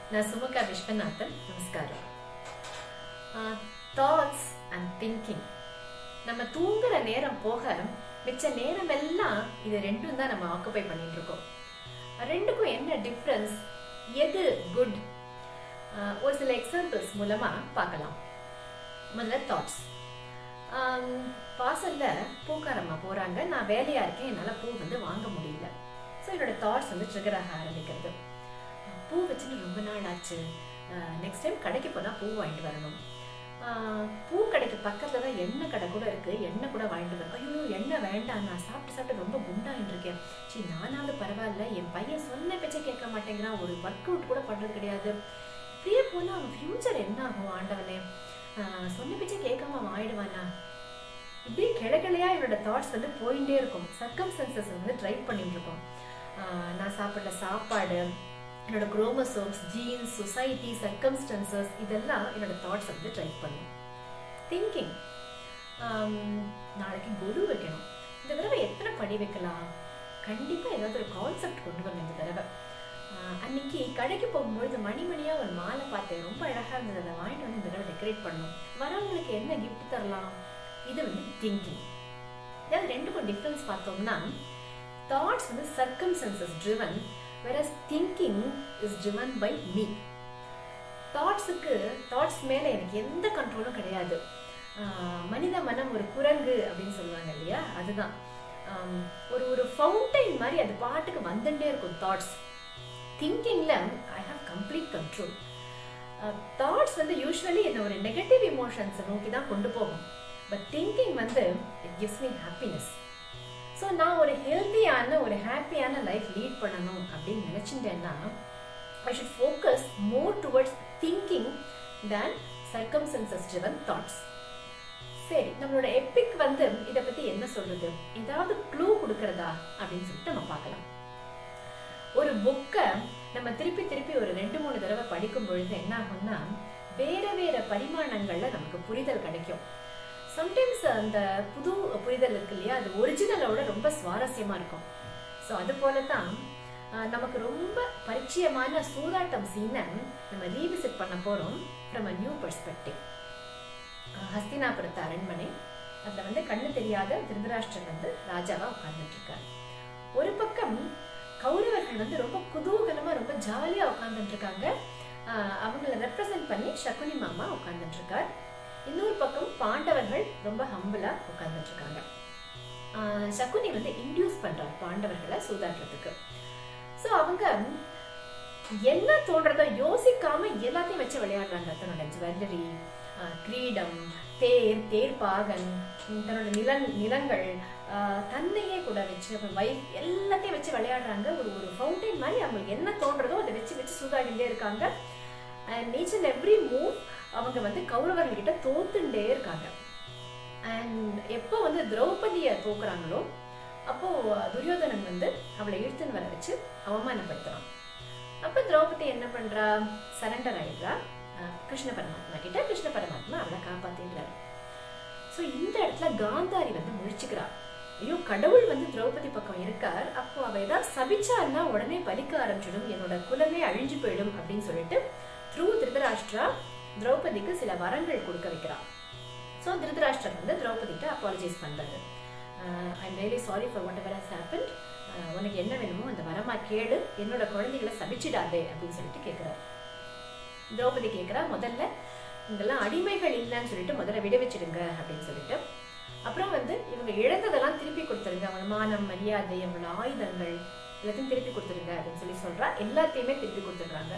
நான் சுமுகா விஸ்வநாதன் நமஸ்காரம் thoughts and thinking நம்ம தூங்குற நேரம் போக மிச்ச நேரம் எல்லாம் இது ரெண்டும் தான் நம்ம ஆக்குபை பண்ணிட்டு இருக்கோம் ரெண்டுக்கும் என்ன டிஃப்ரென்ஸ் எது குட் ஒரு சில எக்ஸாம்பிள்ஸ் மூலமா பார்க்கலாம் முதல்ல தாட்ஸ் வாசல்ல பூக்காரம்மா போறாங்க நான் வேலையா இருக்கேன் என்னால பூ வந்து வாங்க முடியல ஸோ என்னோட தாட்ஸ் வந்து ட்ரிகர் ஆக ஆரம்பிக்கிறது பூ வச்சுட்டு ரொம்ப நாள் ஆச்சு நெக்ஸ்ட் டைம் கடைக்கு போனா பூ வாங்கிட்டு வரணும் பூ கடைக்கு பக்கத்துல தான் எண்ணெய் கடை கூட இருக்கு எண்ணெய் கூட வாங்கிட்டு வரணும் ஐயோ எண்ணெய் வேண்டாம் நான் சாப்பிட்டு சாப்பிட்டு ரொம்ப குண்டாயிட்டு இருக்கேன் சரி நானாவது பரவாயில்ல என் பையன் சொன்ன பேச்சை கேட்க மாட்டேங்கிறான் ஒரு ஒர்க் அவுட் கூட பண்றது கிடையாது இப்படியே போனா அவன் ஃபியூச்சர் என்ன ஆகும் ஆண்டவனே சொன்ன பேச்சை கேட்காம அவன் ஆயிடுவானா இப்படி கிளக்கிளையா இவரோட தாட்ஸ் வந்து போயிட்டே இருக்கும் சர்க்கம்ஸ்டன்சஸ் வந்து ட்ரை பண்ணிட்டு இருக்கோம் நான் சாப்பிட்ற சாப்பாடு என்னோட குரோமசோம்ஸ் ஜீன்ஸ் சொசைட்டி சர்க்கம்ஸ்டன்சஸ் இதெல்லாம் என்னோட தாட்ஸ் வந்து ட்ரை பண்ணும் திங்கிங் நாளைக்கு குரு வைக்கணும் இந்த தடவை எத்தனை படி வைக்கலாம் கண்டிப்பாக ஏதாவது ஒரு கான்செப்ட் கொண்டு வரணும் இந்த தடவை அன்னைக்கு கடைக்கு போகும்பொழுது மணிமணியா ஒரு மாலை பார்த்தேன் ரொம்ப அழகா இருந்தது அதை வாங்கிட்டு வந்து இந்த தடவை டெக்கரேட் பண்ணணும் வரவங்களுக்கு என்ன கிஃப்ட் தரலாம் இது வந்து திங்கிங் அதாவது ரெண்டுக்கும் டிஃப்ரென்ஸ் பார்த்தோம்னா தாட்ஸ் வந்து circumstances driven versus thinking is driven by me தாட்ஸுக்கு தாட்ஸ் மேலே எனக்கு எந்த கண்ட்ரோலும் கிடையாது மனித மனம் ஒரு குரங்கு அப்படின்னு சொல்லுவாங்க இல்லையா அதுதான் ஒரு ஒரு ஃபவுண்டைன் மாதிரி அது பாட்டுக்கு வந்துட்டே இருக்கும் தாட்ஸ் திங்கிங்ல I have complete control thoughts வந்து யூஸ்வலி என்ன ஒரு நெகட்டிவ் இமோஷன்ஸை நோக்கி தான் கொண்டு போகும் பட் திங்கிங் வந்து it gives me happiness so நான் ஒரு ஹெல்த்தியான ஒரு ஹாப்பியான லைஃப் லீட் பண்ணணும் அப்படின்னு நினச்சிட்டேன்னா I should focus more towards thinking than circumstances driven thoughts சரி நம்மளோட எப்பிக் வந்து இதை பத்தி என்ன சொல்றது ஏதாவது க்ளூ கொடுக்கறதா அப்படின்னு சொல்லிட்டு நம்ம பார்க்கலாம் ஒரு புக்கை நம்ம திருப்பி திருப்பி ஒரு ரெண்டு மூணு தடவை படிக்கும் பொழுது என்ன ஆகும்னா வேற வேற பரிமாணங்கள்ல நமக்கு புரிதல் கிடைக்கும் சம்டைம்ஸ் அந்த புது புரிதல் இருக்கு இல்லையா அது ஒரிஜினலோட ரொம்ப சுவாரஸ்யமா இருக்கும் ஸோ அது போல தான் நமக்கு ரொம்ப பரிச்சயமான சூதாட்டம் சீனை நம்ம ரீவிசிட் பண்ண போறோம் ஃப்ரம் அ நியூ பெர்ஸ்பெக்டிவ் ஹஸ்தினாபுரத்து அரண்மனை அதுல வந்து கண்ணு தெரியாத திருதராஷ்டிரர் வந்து ராஜாவா உட்கார்ந்துட்டு இருக்காரு ஒரு பக்கம் கௌரவர்கள் வந்து ரொம்ப குதூகலமா ரொம்ப ஜாலியா உட்கார்ந்துட்டு இருக்காங்க அவங்கள ரெப்ரசன்ட் பண்ணி சகுனி மாமா உட்கார்ந்துட்டு இருக்கார் இன்னொரு பக்கம் பாண்டவர்கள் ரொம்ப ஹம்பிளா உட்கார்ந்துட்டு இருக்காங்க சகுனி வந்து இன்டியூஸ் பண்றார் பாண்டவர்களை சூதாடுறதுக்கு ஸோ அவங்க என்ன தோன்றதோ யோசிக்காம எல்லாத்தையும் வச்சு விளையாடுறாங்க தன்னோட ஜுவல்லரி கிரீடம் தேர் தேர்பாகன் தன்னோட நிலன் நிலங்கள் தன்னையே கூட வச்சு அப்புறம் வைஃப் எல்லாத்தையும் வச்சு விளையாடுறாங்க ஒரு ஒரு ஃபவுண்டைன் மாதிரி அவங்களுக்கு என்ன தோன்றதோ அதை வச்சு வச்சு சூதாடிட்டே இருக்காங்க and each and every move அவங்க வந்து கௌரவர்கள்கிட்ட தோத்துண்டே இருக்காங்க அண்ட் எப்போ வந்து திரௌபதியை தோக்குறாங்களோ அப்போ துரியோதனன் வந்து அவளை இழுத்துன்னு வர வச்சு அவமானப்படுத்துறான் அப்போ திரௌபதி என்ன பண்றா சரண்டர் ஆயிடுறா கிருஷ்ண பரமாத்மா கிட்ட கிருஷ்ண பரமாத்மா அவளை காப்பாத்தின்றாரு ஸோ இந்த இடத்துல காந்தாரி வந்து முழிச்சுக்கிறா ஐயோ கடவுள் வந்து திரௌபதி பக்கம் இருக்கார் அப்போ அவ ஏதாவது சபிச்சாருன்னா உடனே பலிக்க ஆரம்பிச்சிடும் என்னோட குலமே அழிஞ்சு போயிடும் அப்படின்னு சொல்லிட்டு த்ரூ திருதராஷ்டிரா திரௌபதிக்கு சில வரங்கள் கொடுக்க வைக்கிறா ஸோ திருதராஷ்டிரர் வந்து திரௌபதிட்ட அப்பாலஜைஸ் பண்றாரு I am really sorry for whatever has happen உனக்கு என்ன வேணுமோ அந்த வரமா கேளு என்னோட குழந்தைகளை சபிச்சிடாதே அப்படின்னு சொல்லிட்டு கேட்குறாரு திரௌபதி கேட்குறா முதல்ல இங்கெல்லாம் அடிமைகள் இல்லைன்னு சொல்லிட்டு முதல்ல விடுவிச்சிடுங்க அப்படின்னு சொல்லிட்டு அப்புறம் வந்து இவங்க இழந்ததெல்லாம் திருப்பி கொடுத்துருங்க அவங்க மானம் மரியாதை அவங்களோட ஆயுதங்கள் எல்லாத்தையும் திருப்பி கொடுத்துருங்க அப்படின்னு சொல்லி சொல்றா எல்லாத்தையுமே திருப்பி கொடுத்துடுறாங்க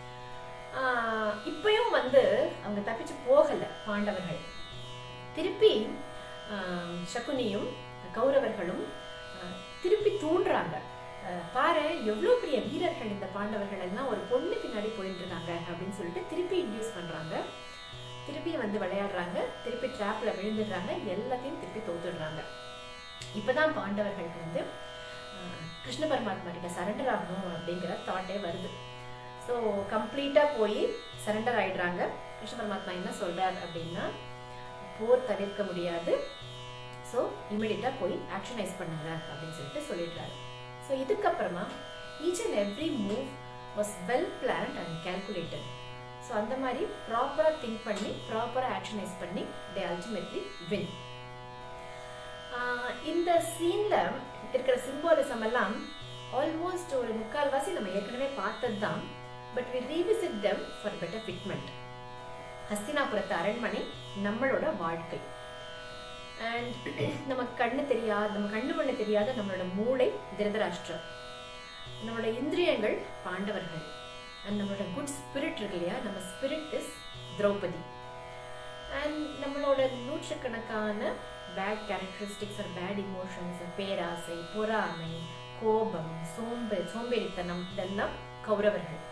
இப்பயும் வந்து அவங்க தப்பிச்சு போகல பாண்டவர்கள் திருப்பி சகுனியும் கௌரவர்களும் திருப்பி தூண்டுறாங்க பாரு எவ்வளோ பெரிய வீரர்கள் இந்த பாண்டவர்கள் எல்லாம் ஒரு பொண்ணு பின்னாடி போயிட்டு இருக்காங்க அப்படின்னு சொல்லிட்டு திருப்பி இன்டியூஸ் பண்றாங்க திருப்பி வந்து விளையாடுறாங்க திருப்பி ட்ராப்ல விழுந்துடுறாங்க எல்லாத்தையும் திருப்பி தோத்துடுறாங்க இப்பதான் பாண்டவர்களுக்கு வந்து கிருஷ்ண பரமாத்மா கிட்ட சரண்டர் ஆகணும் அப்படிங்கிற தாட்டே வருது ஸோ கம்ப்ளீட்டாக போய் சரண்டர் ஆயிடுறாங்க கிருஷ்ண பரமாத்மா என்ன சொல்றார் அப்படின்னா போர் தவிர்க்க முடியாது ஸோ இமிடியட்டாக போய் ஆக்ஷனைஸ் பண்ணுங்க அப்படின்னு சொல்லிட்டு சொல்லிடுறாரு ஸோ இதுக்கப்புறமா each and every move was well planned and calculated so அந்த மாதிரி ப்ராப்பராக திங்க் பண்ணி ப்ராப்பராக ஆக்ஷனைஸ் பண்ணி தே அல்டிமேட்லி வின் இந்த சீனில் இருக்கிற சிம்பாலிசம் எல்லாம் ஆல்மோஸ்ட் ஒரு முக்கால்வாசி நம்ம ஏற்கனவே பார்த்தது தான் but we revisit them for better fitment ஹஸ்தினாபுரத்து அரண்மனை நம்மளோட வாழ்க்கை அண்ட் நம்ம கண்ணு தெரியாத நம்ம கண்ணு பண்ண தெரியாத நம்மளோட மூளை திருதராஷ்டிரம் நம்மளோட இந்திரியங்கள் பாண்டவர்கள் அண்ட் நம்மளோட குட் ஸ்பிரிட் இருக்கு இல்லையா நம்ம ஸ்பிரிட் இஸ் திரௌபதி அண்ட் நம்மளோட நூற்றுக்கணக்கான bad characteristics are bad emotions பேராசை பொறாமை கோபம் சோம்பே சோம்பேறித்தனம் இதெல்லாம் கௌரவர்கள்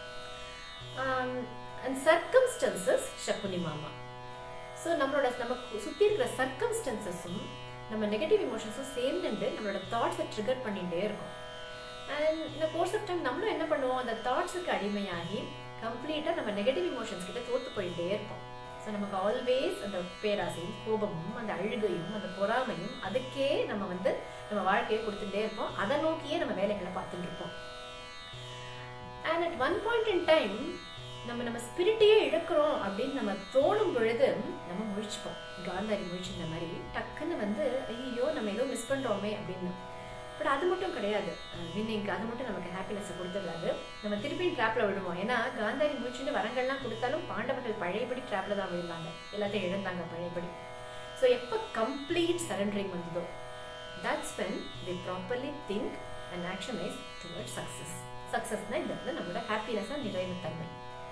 அண்ட் சர்க்கம்ஸ்டன்சஸ் சக்குனி மாமா ஸோ நம்மளோட நமக்கு சுற்றி இருக்கிற சர்க்கம்ஸ்டன்சஸும் நம்ம நெகட்டிவ் இமோஷன்ஸும் சேர்ந்துட்டு நம்மளோட தாட்ஸை ட்ரிகர் பண்ணிகிட்டே இருக்கும் அண்ட் இந்த கோர்ஸ் ஆஃப் டைம் நம்மளும் என்ன பண்ணுவோம் அந்த தாட்ஸுக்கு அடிமையாகி கம்ப்ளீட்டாக நம்ம நெகட்டிவ் இமோஷன்ஸ் கிட்ட தோத்து போயிட்டே இருப்போம் ஸோ நமக்கு ஆல்வேஸ் அந்த பேராசையும் கோபமும் அந்த அழுகையும் அந்த பொறாமையும் அதுக்கே நம்ம வந்து நம்ம வாழ்க்கையை கொடுத்துட்டே இருப்போம் அதை நோக்கியே நம்ம வேலைகளை பார்த்துட்டு இருப்போம் and at one point in time நம்ம நம்ம ஸ்பிரிட்டையே இழக்கிறோம் அப்படின்னு நம்ம தோணும் பொழுது நம்ம முழிச்சுப்போம் காந்தாரி முழிச்சிருந்த மாதிரி டக்குன்னு வந்து ஐயோ நம்ம ஏதோ மிஸ் பண்றோமே அப்படின்னு பட் அது மட்டும் கிடையாது வின்னிங்க்கு அது மட்டும் நமக்கு ஹாப்பினஸை கொடுத்துடாது நம்ம திருப்பி ட்ராப்ல விடுவோம் ஏன்னா காந்தாரி முடிச்சுட்டு வரங்கள்லாம் கொடுத்தாலும் பாண்டவர்கள் பழையபடி ட்ராப்ல தான் விழுந்தாங்க எல்லாத்தையும் இழந்தாங்க பழையபடி ஸோ எப்போ கம்ப்ளீட் சரண்டரிங் வந்ததோ that's when we properly think and actionise toward success சக்ஸஸ்னா இந்த இடத்துல நம்மளோட ஹாப்பினஸாக நிறைவு தன்மை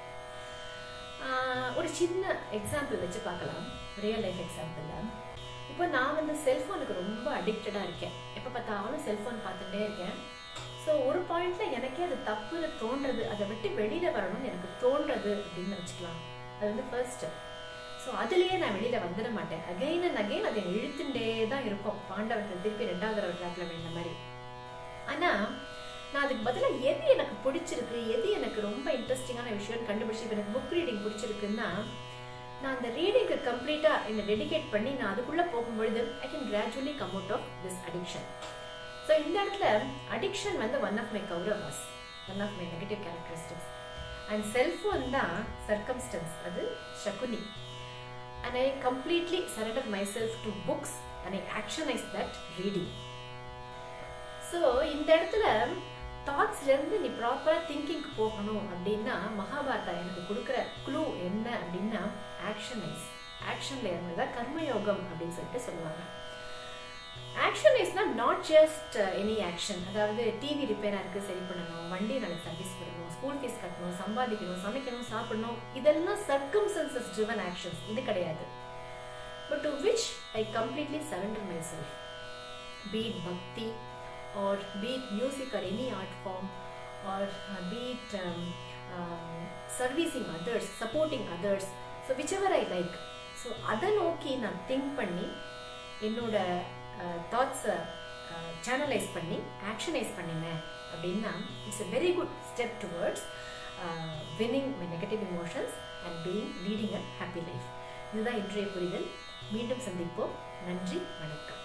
ஒரு சின்ன எக்ஸாம்பிள் வச்சு பார்க்கலாம் ரியல் லைஃப் எக்ஸாம்பிளில் இப்போ நான் வந்து செல்ஃபோனுக்கு ரொம்ப அடிக்டடாக இருக்கேன் எப்போ பார்த்தாலும் செல்ஃபோன் பார்த்துட்டே இருக்கேன் ஸோ ஒரு பாயிண்ட்ல எனக்கே அது தப்புன்னு தோன்றது அதை விட்டு வெளியில வரணும்னு எனக்கு தோன்றது அப்படின்னு வச்சுக்கலாம் அது வந்து ஃபர்ஸ்ட் ஸோ அதுலேயே நான் வெளியில வந்துட மாட்டேன் அகைன் அண்ட் அகைன் அதை இழுத்துட்டே தான் இருக்கும் பாண்டவர்கள் திருப்பி ரெண்டாவது தடவை ட்ராப்ல வேண்ட மாதிரி ஆனா நான் அதுக்கு பதிலாக எது எனக்கு பிடிச்சிருக்கு எது எனக்கு ரொம்ப இன்ட்ரெஸ்டிங்கான விஷயம்னு கண்டுபிடிச்சி இப்போ எனக்கு புக் ரீடிங் பிடிச்சிருக்குன்னா நான் அந்த ரீடிங்க்கு கம்ப்ளீட்டாக என்னை டெடிகேட் பண்ணி நான் அதுக்குள்ளே போகும்பொழுது I can gradually come out of this addiction so இந்த இடத்துல அடிக்ஷன் வந்து one of my Kauravas one of my negative characteristics and cellphone தான் சர்க்கம்ஸ்டன்ஸ் அது Shakuni and I completely surrender myself to books and I actionise that reading so இந்த இடத்துல தாட்ஸ்லேருந்து நீ ப்ராப்பராக திங்கிங்க்கு போகணும் அப்படின்னா மகாபாரதா எனக்கு கொடுக்குற க்ளூ என்ன அப்படின்னா ஆக்ஷனைஸ் ஆக்ஷனில் இருந்ததா கர்மயோகம் அப்படின்னு சொல்லிட்டு சொல்லுவாங்க ஆக்ஷன் இஸ்னா நாட் ஜஸ்ட் எனி ஆக்ஷன் அதாவது டிவி ரிப்பேராக இருக்குது சரி பண்ணணும் வண்டி நாளைக்கு சர்வீஸ் பண்ணணும் ஸ்கூல் ஃபீஸ் கட்டணும் சம்பாதிக்கணும் சமைக்கணும் சாப்பிடணும் இதெல்லாம் சர்க்கம்சன்சஸ் ட்ரிவன் ஆக்ஷன்ஸ் இது கிடையாது but to which I completely surrender myself be it bhakti or be it music or any art form or uh, be it um, um, servicing others, supporting others. So whichever I like. So அதை நோக்கி நான் think பண்ணி என்னோட தாட்ஸை channelise பண்ணி actionise பண்ணினேன் அப்படின்னா it's a very good step towards winning my negative emotions and being leading a happy life இதுதான் இன்றைய புரிதல் மீண்டும் சந்திப்போம் நன்றி வணக்கம்